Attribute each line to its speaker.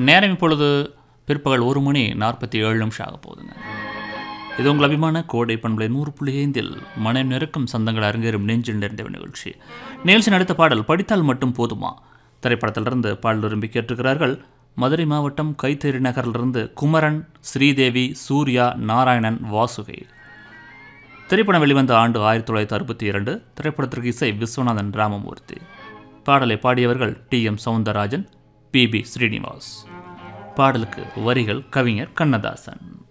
Speaker 1: நேரம் இப்பொழுது பிற்பகல் ஒரு மணி நாற்பத்தி ஏழு நிமிஷம் ஆக போகுதுங்க இது உங்கள் அபிமான கோடை பண்பலை நூறு புள்ளி ஐந்தில் மனம் நெருக்கும் சந்தங்கள் அரங்கேறும் நெஞ்சில் நிறைந்த நிகழ்ச்சி நிகழ்ச்சி அடுத்த பாடல் படித்தால் மட்டும் போதுமா திரைப்படத்திலிருந்து பாடல் விரும்பி கேட்டிருக்கிறார்கள் மதுரை மாவட்டம் கைத்தறி நகரிலிருந்து குமரன் ஸ்ரீதேவி சூர்யா நாராயணன் வாசுகை திரைப்படம் வெளிவந்த ஆண்டு ஆயிரத்தி தொள்ளாயிரத்தி அறுபத்தி இரண்டு திரைப்படத்திற்கு இசை விஸ்வநாதன் ராமமூர்த்தி பாடலை பாடியவர்கள் T M Soundararajan P B Srinivas பாடலுக்கு வரிகள் கவிஞர் கண்ணதாசன்